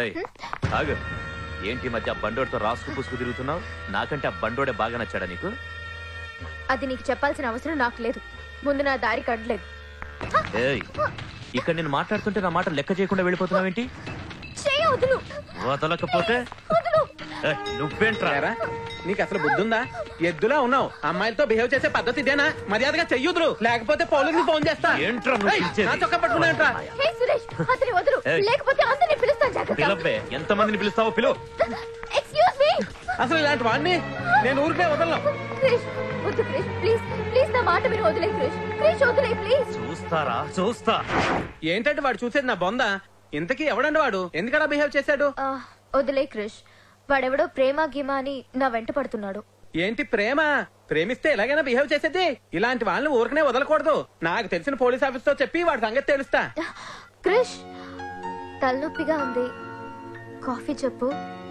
ఏయ్, ఆగు ఏంటి ఈ మధ్య ఆ బండోడితో రాసుకు పుసుకు తిరుగుతున్నావు నాకంటే ఆ బండోడే బాగా నచ్చాడా నీకు అది నీకు చెప్పాల్సిన అవసరం నాకు లేదు ముందు నా దారి కట్టలేదు ఏయ్ ఇక్కడ నేను మాట్లాడుతుంటే నా మాట లెక్క చేయకుండా వెళ్ళిపోతున్నావేంటి చేయ వదులు వదలకపోతే వదులు ఏయ్, నువ్వేంట్రా రారా నీకు అసలు బుద్ధుందా ఎద్దులా ఉన్నావు అమ్మాయిలతో బిహేవ్ చేసే పద్ధతి ఇదేనా మర్యాదగా చెయ్యుదురు లేకపోతే పోలీసులు ఫోన్ చేస్తా ఏంట్రా నువ్వు ఏయ్, పిలిచేది? నా చొక్కా పట్టుకున్నాయంట్రా హే సురేష్ అతని వదులు ఏయ్. లేకపోతే అందరిని పిలుస్తాను జాగ్రత్త పిలవ్వే ఎంతమందిని పిలుస్తావో పిలువు ఎక్స్క్యూజ్ మీ అసలు ఇలాంటి వాడిని నేను ఊరికే వదలను క్రిష్ వద్దు క్రిష్ ప్లీజ్ ప్లీజ్ నా మాట మీరు వదిలే క్రిష్ క్రిష్ వదిలే ప్లీజ్ చూస్తారా చూస్తా ఏంటంటే వాడు చూసేది నా బొంద ఇంతకీ ఎవడండి వాడు ఎందుకలా బిహేవ్ చేశాడు వదిలే క్రిష్ వాడెవడో ప్రేమ గిమ అని నా వెంట పడుతున్నాడు ఏంటి ప్రేమ ప్రేమిస్తే ఎలాగైనా బిహేవ్ చేసేది ఇలాంటి వాళ్ళని ఊరికనే వదలకూడదు నాకు తెలిసిన పోలీస్ ఆఫీస్ తో చెప్పి వాడి సంగతి తెలుస్తా క్రిష్ తలనొప్పిగా ఉంది కాఫీ చెప్పు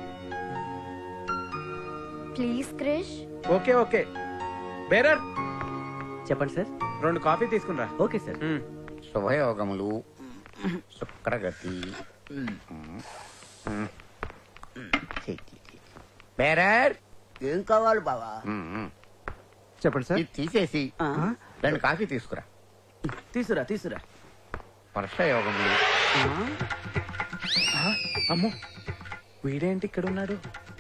please Krish okay okay bearer చెప్పండి సార్ రెండు కాఫీ తీసుకునిరా ఓకే సార్ ఉమ్. శుభయోగములు శుక్రగతి బేరర్ ఏం కావాలి బావా చెప్పండి సార్ ఇది తీసేసి రెండు కాఫీ తీసుకురా తీసురా తీసురా వర్షయోగములు అమ్మో వీడేంటి ఇక్కడ ఉన్నాడు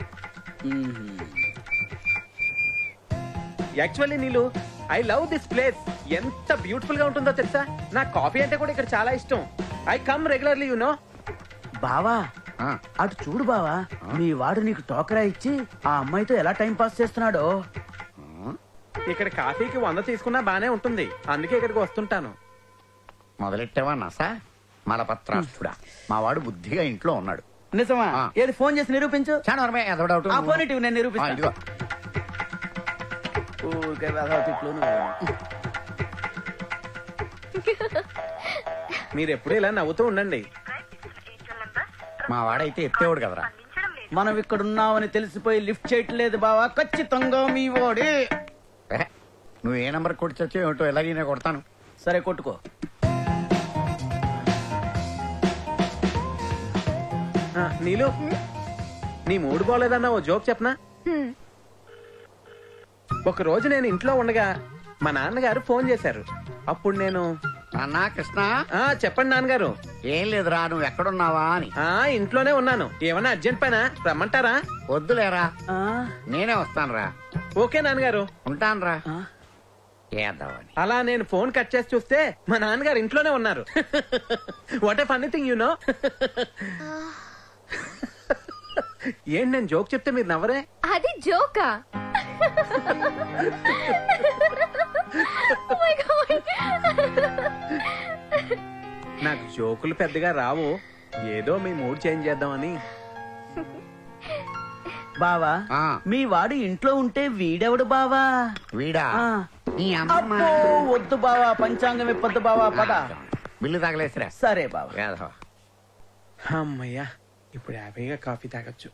యాక్చువల్లీ నీళ్ళు ఐ లవ్ దిస్ ప్లేస్ ఎంత బ్యూటిఫుల్ గా ఉంటుందో తెలుసా నా కాఫీ అంటే కూడా ఇక్కడ చాలా ఇష్టం I come regularly you know బావా ఆ, అటు చూడు బావా మీ వాడు నీకు టోకరా ఇచ్చి ఆ అమ్మాయితో ఎలా టైం పాస్ చేస్తున్నాడో ఇక్కడ కాఫీకి వంద తీసుకున్నా బానే ఉంటుంది అందుకే ఇక్కడికి వస్తుంటాను మొదలెట్టావా నసా మలపత్రాస్తుడా మా వాడు బుద్ధిగా ఇంట్లో ఉన్నాడు నిజమా ఆ. ఏది ఫోన్ చేసి నిరూపించు చాలా వరమే ఎదో డౌట్ ఆ ఫోన్ ఇటు నేను ఆ, నిరూపిస్తాను ఇదిగో ఊరికే వెధవ తిట్లు నువ్వు. మీరు ఎప్పుడు ఇలా నవ్వుతూ ఉండండి మా వాడైతే ఎత్తేవాడు కదరా మనం ఇక్కడ ఉన్నామని తెలిసిపోయి లిఫ్ట్ చేయట్లేదు బావా ఖచ్చితంగా మీ వాడే ఏ, నువ్వు ఏ నంబర్ కొట్టి చచ్చావు ఏమిటో ఎలాగైనా కొడతాను సరే కొట్టుకో ఆ, నీలు నీ మూడు బాగోలేదన్న ఓ జోక్ చెప్పనా ఒక రోజు నేను ఇంట్లో ఉండగా మా నాన్నగారు ఫోన్ చేశారు అప్పుడు నేను అన్నా కృష్ణ ఆ చెప్పండి నాన్నగారు ఏం లేదురా నువ్వు ఎక్కడున్నావా అని ఆ ఇంట్లోనే ఉన్నాను ఏమన్నా అర్జెంట్ పైన రమ్మంటారా వద్దులేరా ఆ, నేనే వస్తానురా ఓకే నాన్నగారు ఉంటానురా ఆ. ఏద్దామని అలా నేను ఫోన్ కట్ చేసి చూస్తే మా నాన్నగారు ఇంట్లోనే ఉన్నారు what a funny thing you know ఏంటి నేను జోక్ చెప్తే మీరు నవ్వరే అది జోకా Oh my God. నాకు జోకులు పెద్దగా రావు ఏదో మీ మూడ్ చేంజ్ చేద్దామని బావా ఆ, మీ వాడు ఇంట్లో ఉంటే వీడెవడు బావా వీడా ఆ. నీ అమ్మ అబ్బో వద్దు బావా పంచాంగం ఇప్పొద్దు బావా పద బిల్లు తగలేసిరా సరే బావా వేధవ అమ్మయ్యా ఇప్పుడు హ్యాపీగా కాఫీ తాగొచ్చు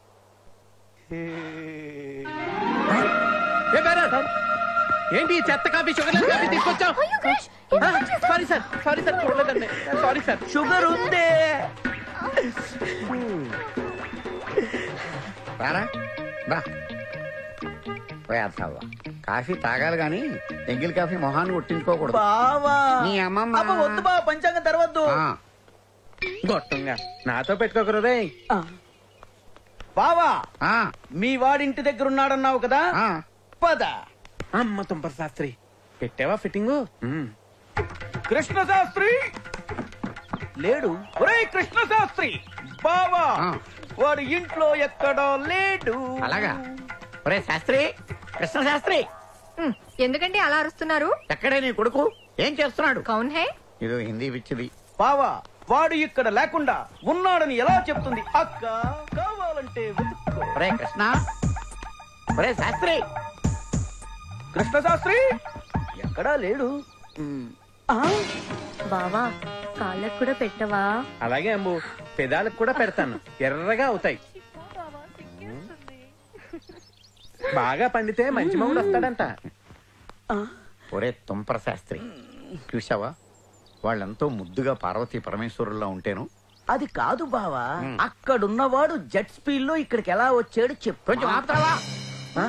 ఏ బేరర్, ఏంటి ఈ చెత్త కాఫీ షుగర్ లెస్ కాఫీ తీసుకొచ్చావు అయ్యో Krish sorry sir sorry sir చూడలేదండి సారీ సార్ షుగర్ ఉందే రారా రా వేధవ కాఫీ తాగాలి గాని ఎంగిల్ కాఫీ మొహాన్ని కొట్టించుకోకూడదు బావా నీ అమ్మమ్మ. అబ్బా, వద్దు బావా పంచాంగం తెరవద్దు ఆ, గొట్టంగా నాతో పెట్టుకోకరు రే ఆ. బావా ఆ, మీ వాడింటి దగ్గర ఉన్నాడన్నావు కదా ఆ. పద అమ్మ తుంపర శాస్త్రి పెట్టావా ఫిట్టింగు మ్మ్. కృష్ణ శాస్త్రి లేడు ఒరే కృష్ణ శాస్త్రి బావా ఆ. వాడు ఇంట్లో ఎక్కడో లేడు అలాగా ఒరే శాస్త్రి కృష్ణ శాస్త్రి ఎందుకండి అలా అరుస్తున్నారు ఎక్కడే నీ కొడుకు ఏం చేస్తున్నాడు కౌన్ హే ఇది హిందీ పిచ్చిది బావా వాడు ఇక్కడ లేకుండా ఉన్నాడని ఎలా చెప్తుంది అక్క కావాలంటే వెతుక్కో ఒరే కృష్ణ ఒరే శాస్త్రి కృష్ణ శాస్త్రి ఎక్కడా లేడు ఆ? బావా కాళ్ళకు కూడా పెట్టవా అలాగే అంబు పెదాలకు కూడా పెడతాను ఎర్రగా అవుతాయి బాగా పండితే మంచి మొగుడు వస్తాడంట ఒరే తుంపర శాస్త్రి చూసావా వాళ్ళెంతో ముద్దుగా పార్వతీ పరమేశ్వరుల్లో ఉంటేను అది కాదు బావా అక్కడున్నవాడు జెట్ స్పీడ్ లో ఇక్కడికి ఎలా వచ్చాడు చెప్పు కొంచెం ఆపుతావా ఆ?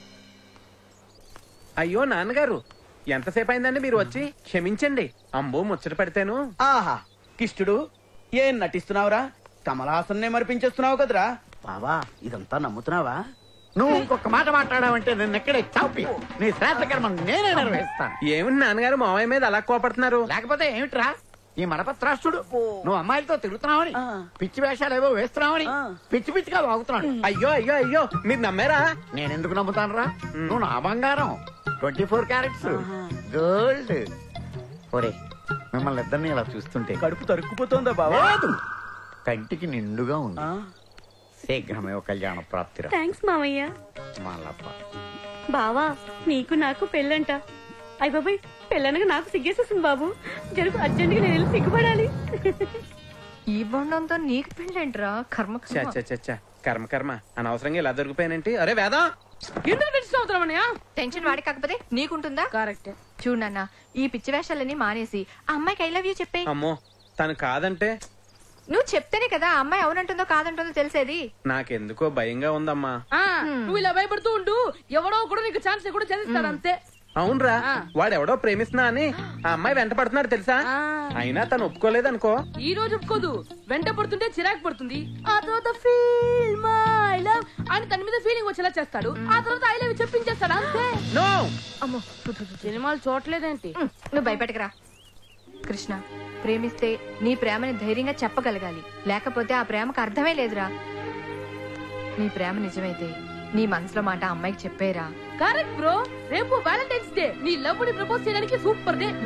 అయ్యో నాన్నగారు ఎంతసేపు అయిందండి మీరు వచ్చి క్షమించండి అంబో ముచ్చట పెడితేను ఆహా కిష్టుడు ఏం నటిస్తున్నావురా కమలాసన్నే మరిపించేస్తున్నావు కదరా బావా ఇదంతా నమ్ముతున్నావా నువ్వు ఇంకొక మాట మాట్లాడావంటే నేను ఎక్కడే చాపి నీ శ్రాద్ధ కర్మ నేనే నిర్వహిస్తాను ఏమిటి నాన్నగారు మావయ్య మీద అలా కోపడుతున్నారు లేకపోతే ఏమిట్రా ఈ మరపత్రాష్ట్రుడు నువ్వు అమ్మాయిలతో తిరుగుతున్నావని ఆ. పిచ్చి వేషాలు ఏవో వేస్తున్నావని ఆ. పిచ్చి పిచ్చిగా వాగుతున్నాడు అయ్యో అయ్యో అయ్యో మీరు నమ్మారా నేను ఎందుకు నమ్ముతానురా నువ్వు నా బంగారం ట్వంటీ ఫోర్ క్యారెట్స్ గోల్డ్ ఒరే మిమ్మల్ని ఇద్దరిని ఇలా చూస్తుంటే కడుపు తరుక్కుపోతుందా బావా లేదు కంటికి నిండుగా ఉంది ఆ, శీఘ్రమే ఒక కళ్యాణ ప్రాప్తిరా థ్యాంక్స్ మావయ్య మాలప్ప బావా నీకు నాకు పెళ్ళంట అయ్య బాబాయ్ పెళ్ళనగా నాకు సిగ్గేసేసింది బాబు జరుగు అర్జెంటుగా నేను వెళ్ళి సిగ్గుపడాలి ఈ బొండంతో నీకు పెళ్ళంటరా కర్మ చ చ చ చ. కర్మ కర్మ అనవసరంగా ఇలా దొరికిపోయానంటే అరే వేదం ఎందుకు టెన్షన్ అవుతున్నామన్నయ్య టెన్షన్ వాడి కాకపోతే నీకుంటుందా కరెక్ట్ చూడు నాన్న ఈ పిచ్చి వేషాలన్నీ మానేసి ఆ అమ్మాయికి ఐ లవ్ యూ చెప్పే అమ్మో తను కాదంటే నువ్వు చెప్తేనే కదా ఆ అమ్మాయి అవునంటుందో కాదంటుందో తెలిసేది నాకెందుకో భయంగా ఉందమ్మా ఆ, నువ్వు ఇలా భయపడుతూ ఉండు ఎవడో కూడా నీకు ఛాన్స్ కూడా చదివిస్తాడు అంతే అవునరా వాడెవడో ప్రేమిస్తున్నా అని ఆ అమ్మాయి వెంట పడుతున్నాడు తెలుసా ఆ. అయినా తను ఒప్పుకోలేదనుకో ఈ రోజు ఒప్పుకోదు వెంట పడుతుంటే చిరాకు పడుతుంది ఆ తర్వాత ఫీల్ మై లవ్ అని తన మీద ఫీలింగ్ వచ్చేలా చేస్తాడు ఆ తర్వాత ఐ లవ్ చెప్పించేస్తాడు అంతే నో అమ్మో సినిమాలు చూడలేదేంటి ఉమ్, నువ్వు భయపెట్టకరా కృష్ణ ప్రేమిస్తే నీ ప్రేమని ధైర్యంగా చెప్పగలగాలి లేకపోతే ఆ ప్రేమకు అర్థమే లేదురా నీ ప్రేమ నిజమైతే నీ మనసులో మాట ఆ అమ్మాయికి చెప్పేరా కరెక్ట్ బ్రో రేపు వ్యాలంటైన్స్ డే నీ లవ్ ని ప్రపోజ్ చేయడానికి సూపర్ డే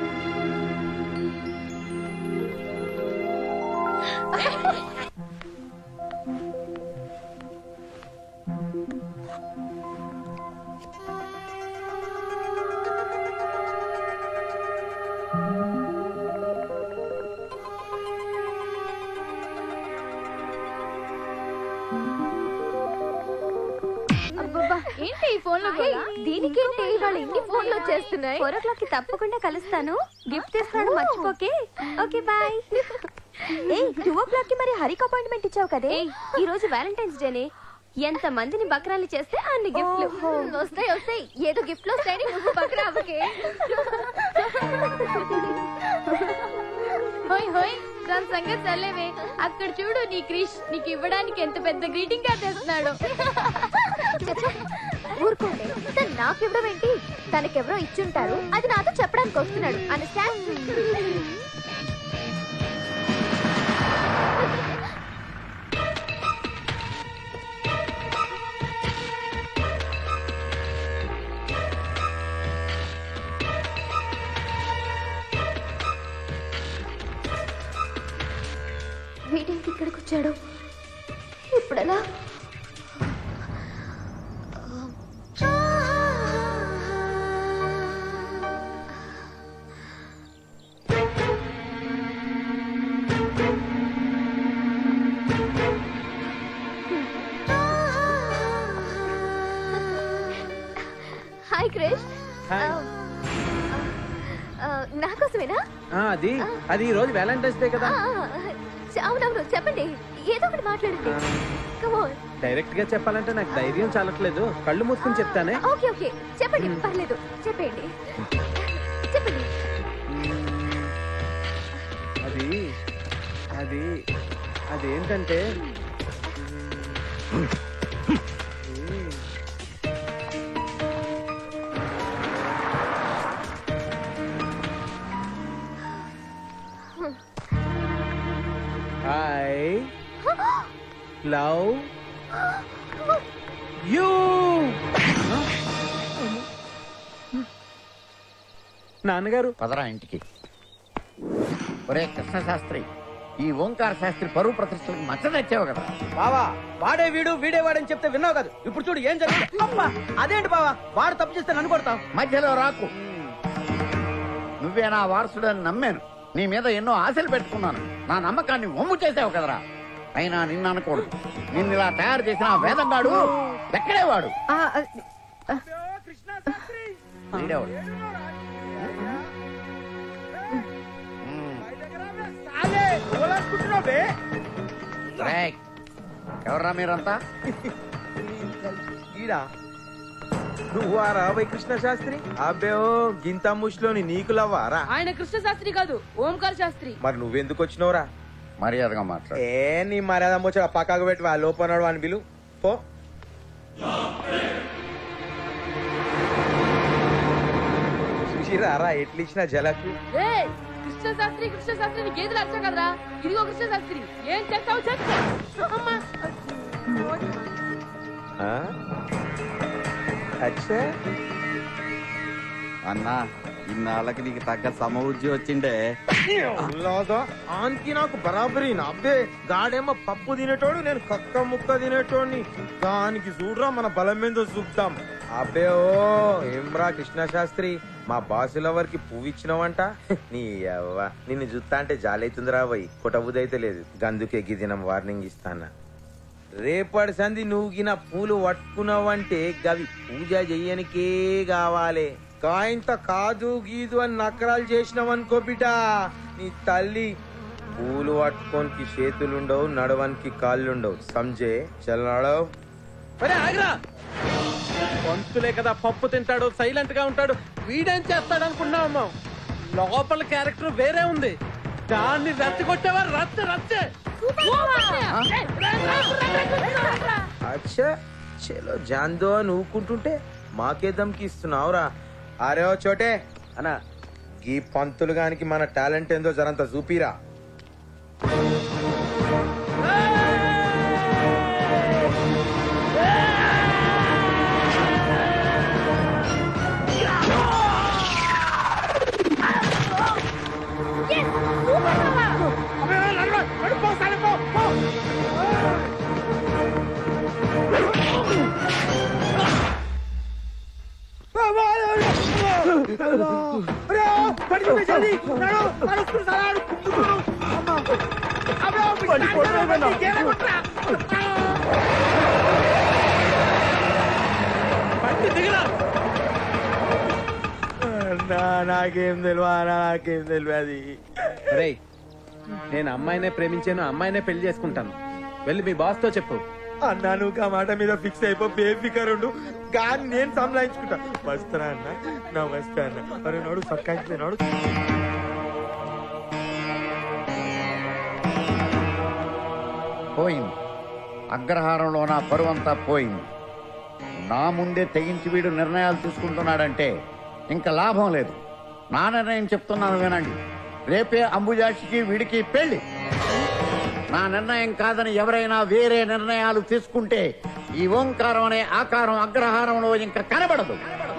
ఏంటి ఈ ఫోన్ లో దీనికేంటి ఇవాళ ఇన్ని ఫోన్లు వచ్చేస్తున్నాయి ఫోర్ ఓ క్లాక్ కి తప్పకుండా కలుస్తాను గిఫ్ట్ తీసుకురావడం మర్చిపోకే okay bye a two o'clock కి మరి హరికి అపాయింట్మెంట్ ఇచ్చావు కదే ఈ రోజు వ్యాలంటైన్స్ డేనే ఎంత మందిని బక్రాలు చేస్తే అన్ని గిఫ్ట్లు వస్తాయి వస్తాయి ఏదో గిఫ్ట్లు వస్తాయని నువ్వు పక్కన అవ్వకే హోయ్ హోయ్ దాని సంగతి చల్లేవే అక్కడ చూడు నీ క్రిష్ నీకు ఇవ్వడానికి ఎంత పెద్ద గ్రీటింగ్ కార్డ్ తెస్తున్నాడు ఊరుకోండి తను నాకు ఇవ్వడం ఏంటి తనకెవరో ఇచ్చుంటారు అది నాతో చెప్పడానికి వస్తున్నాడు అండర్స్టాండ్ మీటింగ్కి ఇక్కడికి వచ్చాడు ఇప్పుడెలా హాయ్ క్రిష్ హాయ్. నా కోసమేనా ఆ, అది అది ఈ రోజు వ్యాలంటైన్స్ డే కదా ఆ, చ- అవునవును చెప్పండి ఏదో ఒకటి మాట్లాడండి కమోన్ డైరెక్ట్ గా చెప్పాలంటే నాకు ధైర్యం చాలట్లేదు కళ్ళు మూసుకుని చెప్తానే ఓకే ఓకే చెప్పండి పర్లేదు చెప్పండి చెప్పండి అది అది అదేంటంటే ఐ లవ్ యూ నాన్నగారు పదరా ఇంటికి ఒరే కృష్ణ శాస్త్రి ఈ ఓంకార శాస్త్రి పరువు ప్రతిష్టలకు మచ్చ తెచ్చావు కదా బావా వాడే వీడు వీడే వాడని చెప్తే విన్నావు కాదు ఇప్పుడు చూడు ఏం జరిగింది అమ్మా అదేంటి బావా వాడు తప్పు చేస్తే నన్ను కొడతావు మధ్యలో రాకు నువ్వే నా వారసుడని నమ్మాను నీ మీద ఎన్నో ఆశలు పెట్టుకున్నాను నా నమ్మకాన్ని ఒమ్ము చేసావు కదరా అయినా నిన్ను అనకూడదు నిన్ను ఇలా తయారు చేసిన ఆ వేదంగాడు ఎక్కడే వాడు ఆ, ఆ, వీడేవాడు సాలే, ఓలాడుకుంటున్నావు? ఎక్కడున్నావు బే రేయ్, ఎవర్రా మీరంతా ఈడా నువ్వు ఆ రాబోయ్ కృష్ణ శాస్త్రి అబ్బే ఓ గింత ముష్లోని నీకు లవ్వారా ఆయన కృష్ణ శాస్త్రి కాదు ఓంకార్ శాస్త్రి మరి నువ్వెందుకు వచ్చినావురా మర్యాదగా మాట్లాడు ఏ నీ మర్యాద వచ్చాడు పక్కకు పెట్టి ఆ లోపన్నాడు అని పిలు పో చూసిరారా ఎట్లు ఇచ్చిన జలకు ఏ కృష్ణ శాస్త్రి కృష్ణ శాస్త్రి నీ గేదెలు అర్చా కదరా ఇదిగో కృష్ణ శాస్త్రి ఏం చేస్తావు చెప్పు అమ్మా ఆ? అచ్చా అన్నా ఇన్నాళ్ళకి నీకు తగ్గ సమవుజ్జి వచ్చిండే ఉల్లాస ఆన్కి నాకు బరాబరి నా అబ్బే గాడేమో పప్పు తినేటోడు నేను కక్క ముక్క తినేటోడిని దానికి చూడరా మన బలం మీద చూపుతాం అబ్బే ఓ ఏమ్రా కృష్ణ శాస్త్రి మా బాసు లవర్కి పువ్వు ఇచ్చినావంట నీ అవ్వ నిన్ను చూస్తా అంటే జాలైతుందిరా పోయి కొట్టబుదైతే లేదు గందుకే గిదినం వార్నింగ్ ఇస్తానా రేపటి సంధి నువ్వు గిన పూలు పట్టుకున్నావంటే గవి పూజ చెయ్యనికే కావాలి కాయింత కాదు గీదు అని నకరాలు చేసినావనుకో బిడ్డ నీ తల్లి పూలు పట్టుకోనికి చేతులుండవు నడవనికి కాళ్ళుండవు సంజే చల్ నడవ్ అరే ఆగ్రా పంతులే కదా పప్పు తింటాడు సైలెంట్ గా ఉంటాడు వీడేం చేస్తాడు అనుకున్నావు లోపల క్యారెక్టర్ వేరే ఉంది దాన్ని రచ్చగొట్టేవారు రచ్చ రచ్చే అచ్చా చలో జాందో అని ఊకుంటుంటే మాకే దమ్కి ఇస్తున్నావురా అరే ఓ చోటే అన్నా ఈ పంతులు గానికి మన టాలెంట్ ఏందో జరంత చూపిరా నాకేం తెలియదు నాకేం తెలియదు రేయ్ నేను అమ్మాయినే ప్రేమించాను అమ్మాయినే పెళ్లి చేసుకుంటాను వెళ్ళి మీ బాస్ తో చెప్పు అన్నా నువ్వు ఆ మాట మీద ఫిక్స్ అయిపో బేఫికర్ ఉండు కానీ నేను సంలాయించుకుంటా వస్తానా అన్న నా వస్తా అన్న మరి నడు సక్కాయి నడు పోయింది అగ్రహారంలో నా పరువంతా పోయింది నా ముందే తెగించి వీడు నిర్ణయాలు తీసుకుంటున్నాడంటే ఇంకా లాభం లేదు నా నిర్ణయం చెప్తున్నాను వినండి రేపే అంబుజాక్షికి వీడికి పెళ్లి నా నిర్ణయం కాదని ఎవరైనా వేరే నిర్ణయాలు తీసుకుంటే ఈ ఓంకారం అనే ఆకారం అగ్రహారంలో ఇంకా కనబడదు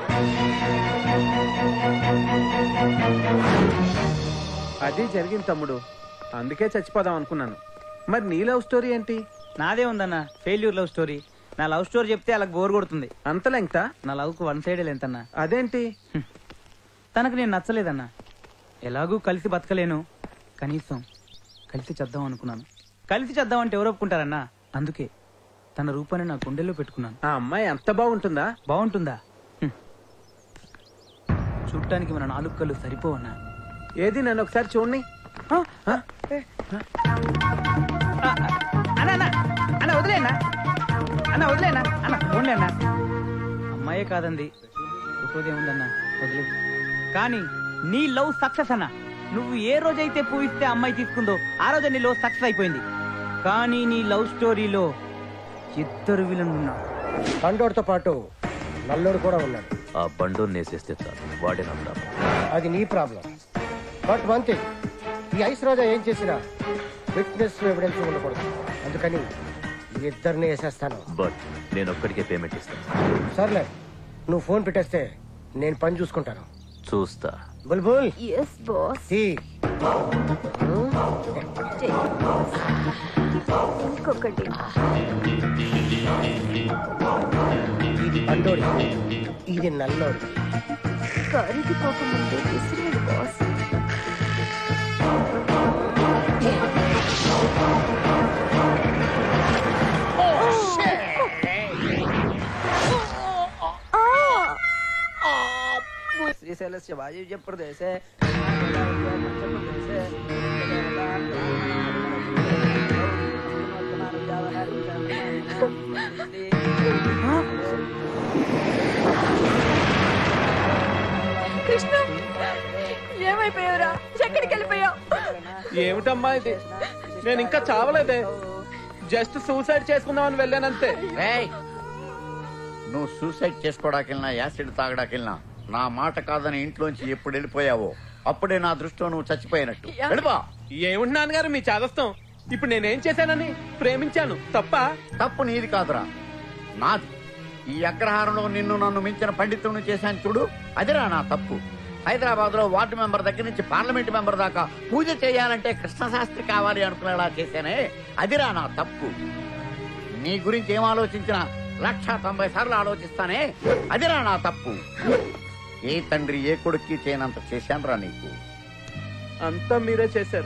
అది జరిగింది తమ్ముడు అందుకే చచ్చిపోదాం అనుకున్నాను మరి నీ లవ్ స్టోరీ ఏంటి నాదే ఉందన్న ఫెయిల్యూర్ లవ్ స్టోరీ నా లవ్ స్టోరీ చెప్తే అలా బోర్ కొడుతుంది అంత లెంగ్తా నా లవ్ కు వన్ సైడ్ లెంతన్నా అదేంటి తనకు నేను నచ్చలేదన్నా ఎలాగూ కలిసి బతకలేను కనీసం కలిసి చేద్దాం అనుకున్నాను కలిసి చేద్దాం అంటే ఎవరు ఒప్పుకుంటారన్నా అందుకే తన రూపాన్ని నా గుండెల్లో పెట్టుకున్నాను ఆ అమ్మాయి అంత బాగుంటుందా బాగుంటుందా హ్మ్. చూడటానికి మన నాలుగు కళ్ళు సరిపోవన్నా ఏది నన్ను ఒకసారి చూడండి అన్న అన్న అన్న వదిలేనా అన్న వదిలేనా అన్న ఫోన్లే అన్న అమ్మాయే కాదంది ఉందన్న వదిలే కానీ నీ లవ్ సక్సెస్ అన్న నువ్వు ఏ రోజైతే పూయిస్తే అమ్మాయి తీసుకుందో ఆ రోజు నీ లవ్ సక్సెస్ అయిపోయింది కానీ నీ లవ్ స్టోరీలో ఇద్దరు విలన్ ఉన్నారు బండోడితో పాటు నల్లోడు కూడా ఉన్నాడు ఆ బండు నేసేస్తే చాలు వాడే నమ్ముదాం అది నీ ప్రాబ్లం బట్ వన్ థింగ్ ఈ ఐస్ రోజా ఏం చేసినా ఫిట్నెస్ ఎవిడెన్స్ ఉండకూడదు అందుకని ఈ ఇద్దరిని వేసేస్తాను బట్ నేను ఒక్కడికే పేమెంట్ ఇస్తాను సర్లే నువ్వు ఫోన్ పెట్టేస్తే నేను పని చూసుకుంటాను చూస్తా బుల్బుల్ ఎస్ బాస్ టీ ఇంకొకటి ఇది బండోడి ఇది నల్లోడి కరిగిపోకముందే విసిరేది బాస్ శ్రీశైలస్య వాయువ్య ప్రదేశే కృష్ణ ఏమైపోయావురా ఎక్కడికి వెళ్ళిపోయావు ఏమిటమ్మా ఇది నేను ఇంకా చావలేదే జస్ట్ సూసైడ్ చేసుకుందామని వెళ్ళానంతే రేయ్ నువ్వు సూసైడ్ చేసుకోవడాకెళ్ళినా యాసిడ్ తాగడాకెళ్ళినా నా మాట కాదని ఇంట్లోంచి ఎప్పుడు వెళ్ళిపోయావో అప్పుడే నా దృష్టిలో నువ్వు చచ్చిపోయినట్టు వెళ్ళిపో ఏమిటి నాన్నగారు మీ చాదస్తం ఇప్పుడు నేనేం చేశానని ప్రేమించాను తప్ప తప్పు నీది కాదురా నాది ఈ అగ్రహారంలో నిన్ను నన్ను మించిన పండితుడిని చేశాను చూడు అదిరా నా తప్పు హైదరాబాద్ లో వార్డు మెంబర్ దగ్గర నుంచి పార్లమెంట్ మెంబర్ దాకా పూజ చేయాలంటే కృష్ణశాస్త్రి కావాలి అనుకునేలా చేశానే అదిరా నా తప్పు నీ గురించి ఏం ఆలోచించినా లక్ష తొంభై సార్లు ఆలోచిస్తానే అదిరా నా తప్పు ఏ తండ్రి ఏ కొడుక్కి చేయనంత చేశానురా నీకు అంతా మీరే చేశారు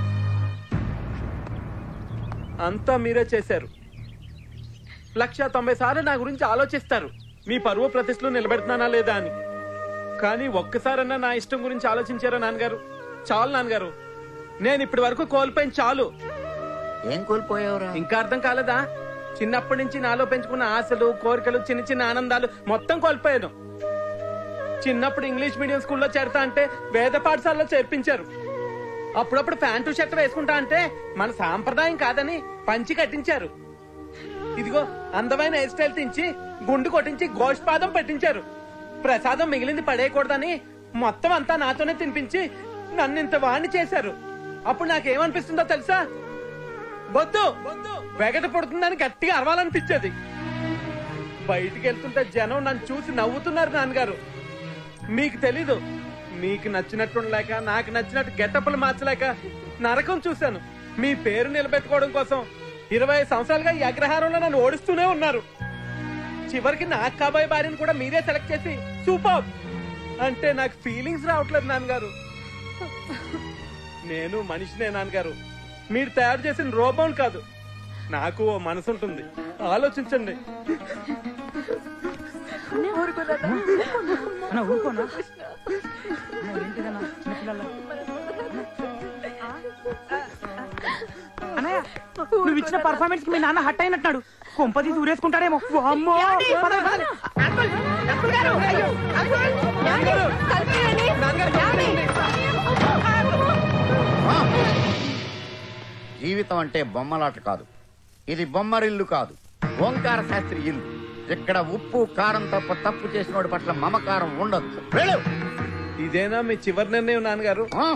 అంతా మీరే చేశారు లక్ష తొంభై సార్లు నా గురించి ఆలోచిస్తారు మీ పరువు ప్రతిష్టలు నిలబెడుతున్నానా లేదా అని కానీ ఒక్కసారన్నా నా ఇష్టం గురించి ఆలోచించారా నాన్నగారు చాలు నాన్నగారు నేను ఇప్పటి వరకు కోల్పోయిన చాలు ఏం కోల్పోయావురా ఇంకా అర్థం కాలేదా చిన్నప్పటి నుంచి నాలో పెంచుకున్న ఆశలు కోరికలు చిన్న చిన్న ఆనందాలు మొత్తం కోల్పోయాను చిన్నప్పుడు ఇంగ్లీష్ మీడియం స్కూల్లో చేరతా అంటే వేద పాఠశాలలో చేర్పించారు అప్పుడప్పుడు ప్యాంటు షర్ట్ వేసుకుంటా అంటే మన సాంప్రదాయం కాదని పంచి కట్టించారు ఇదిగో అందమైన హెయిర్ స్టైల్ తించి గుండు కొట్టించి గోష్పాదం పెట్టించారు ప్రసాదం మిగిలింది పడేయకూడదని మొత్తం అంతా నాతోనే తినిపించి నన్ను ఇంత వాణ్ణి చేశారు అప్పుడు నాకేమనిపిస్తుందో తెలుసా వద్దు వెగట పడుతుందని గట్టిగా అరవాలనిపించేది బయటికి వెళ్తుంటే జనం నన్ను చూసి నవ్వుతున్నారు నాన్నగారు మీకు తెలీదు మీకు నచ్చినట్టు ఉండలేక నాకు నచ్చినట్టు గెట్టప్పులు మార్చలేక నరకం చూశాను మీ పేరు నిలబెట్టుకోవడం కోసం ఇరవై సంవత్సరాలుగా ఈ అగ్రహారంలో నన్ను ఓడిస్తూనే ఉన్నారు చివరికి నాకు కాబోయే భార్యను కూడా మీరే సెలెక్ట్ చేసి సూపర్ అంటే నాకు ఫీలింగ్స్ రావట్లేదు నాన్నగారు నేను మనిషినే నాన్నగారు మీరు తయారు చేసిన రోబోన్ కాదు నాకు ఓ మనసు ఉంటుంది ఆలోచించండి అన్న ఊరుకోనా అన్న, ఏంటిదన్నా చిన్నపిల్లల అన్నయ్య నువ్వు ఇచ్చిన పర్ఫార్మెన్స్ కి మీ నాన్న హట్ అయినట్టున్నాడు కొంపది దూరేసుకుంటాడేమో అమ్మో పద, పద. జీవితం అంటే బొమ్మలాట కాదు ఇది బొమ్మరిల్లు కాదు ఓంకార శాస్త్రి ఇల్లు ఇక్కడ ఉప్పు కారం తప్ప తప్పు చేసినోడి పట్ల మమకారం ఉండదు వెళ్ళు. ఇదేనా మీ చివరి నిర్ణయం నాన్నగారు ఆ,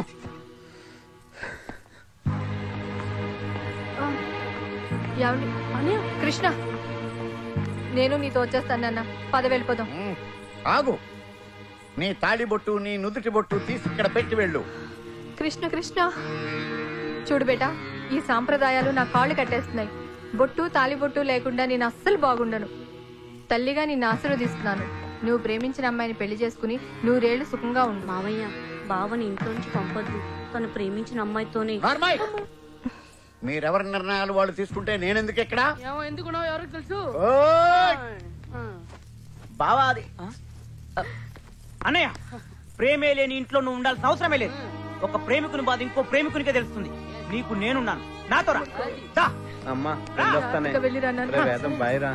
ఏమండి? కృష్ణ నేను నీతో వచ్చేస్తానన్న పద వెళ్ళిపోదాం ఉమ్, ఆగు నీ తాళి బొట్టు నీ నుదుటి బొట్టు తీసి ఇక్కడ పెట్టి వెళ్ళు కృష్ణ కృష్ణ చూడు బేటా ఈ సాంప్రదాయాలు నా కాళ్ళు కట్టేస్తున్నాయి బొట్టు తాలిబొట్టు లేకుండా నేను అస్సలు బాగుండను తల్లిగా నిన్ను ఆశీర్వదిస్తున్నాను నువ్వు ప్రేమించిన అమ్మాయిని పెళ్లి చేసుకుని నూరేళ్లు సుఖంగా ఉండు మావయ్య బావని ఇంట్లోంచి పంపొద్దు తను ప్రేమించిన అమ్మాయితోనే నార్మల్ మీరెవరి నిర్ణయాలు వాళ్ళు తీసుకుంటే నేనెందుకు ఎక్కడా ఏమో ఎందుకున్నావు ఎవరికి తెలుసు బావా అది అన్నయ్య ప్రేమే లేని ఇంట్లో నువ్వు ఉండాల్సిన అవసరమే లేదు ఒక ప్రేమికుని బాధ ఇంకో ప్రేమికునికే తెలుస్తుంది నీకు నేనున్నాను నాతో రా దా. అమ్మా వెళ్ళొస్తానే ఇంకా వెళ్ళిరా నాన్న. రే వేదం బాయ్రా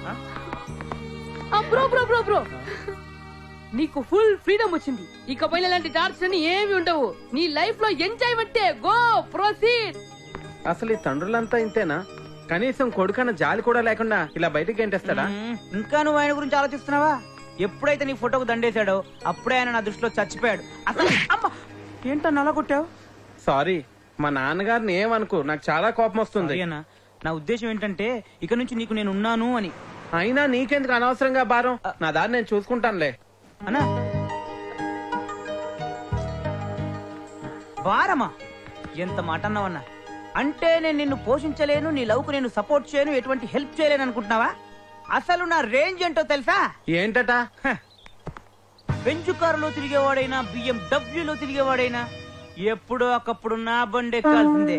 ఆ, బ్రో బ్రో బ్రో బ్రో నీకు ఫుల్ ఫ్రీడమ్ వచ్చింది ఇకపైన ఇలాంటి టార్చర్ అని ఏమి ఉండవు నీ లైఫ్ లో ఎంజాయ్మెంట్ గో ప్రొసీడ్ అసలు ఈ తండ్రులంతా ఇంతేనా కనీసం కొడుకన్న జాలి కూడా లేకుండా ఇలా బయటికి గెంటేస్తాడా మ్మ్. ఇంకా నువ్వు ఆయన గురించి ఆలోచిస్తున్నావా ఎప్పుడైతే నీ ఫోటోకు దండేశాడో అప్పుడే ఆయన నా దృష్టిలో చచ్చిపోయాడు అసలు అమ్మ ఏంటన్నా అలా కొట్టావు సారీ మా నాన్నగారిని ఏమనుకో నాకు చాలా కోపం వస్తుంది అన్న నా ఉద్దేశం ఏంటంటే ఇక నుంచి నీకు నేను ఉన్నాను అని అయినా నీకెందుకు అనవసరంగా భారం నా దారి నేను చూసుకుంటానులే అన్నా వారమా ఎంత మాట అన్నావన్నా అంటే నేను నిన్ను పోషించలేను నీ లవ్కు నేను సపోర్ట్ చేయను ఎటువంటి హెల్ప్ చేయలేను అనుకుంటున్నావా అసలు నా రేంజ్ ఏంటో తెలుసా ఏంటట బెంచు కారులో తిరిగేవాడైనా బియ్యం డబ్ల్యూలో తిరిగేవాడైనా ఎప్పుడో ఒకప్పుడు నా బండి ఎక్కాల్సిందే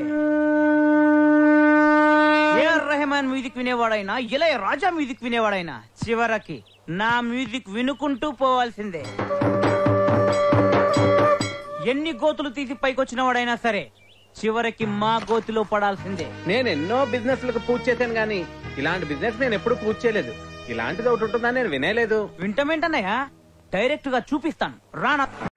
ఏఆర్ రెహమాన్ మ్యూజిక్ వినేవాడైనా ఇలయ రాజా మ్యూజిక్ వినేవాడైనా చివరికి నా మ్యూజిక్ వినుకుంటూ పోవాల్సిందే ఎన్ని గోతులు తీసి పైకొచ్చిన వాడైనా సరే చివరికి మా గోతిలో పడాల్సిందే నేను ఎన్నో బిజినెస్ లకు పూజ చేశాను గానీ ఇలాంటి బిజినెస్ నేను ఎప్పుడు పూజ చేయలేదు ఇలాంటిది ఒకటి ఉంటుందని నేను వినేలేదు వింటమేంటన్నయ్య డైరెక్ట్ గా చూపిస్తాను రానా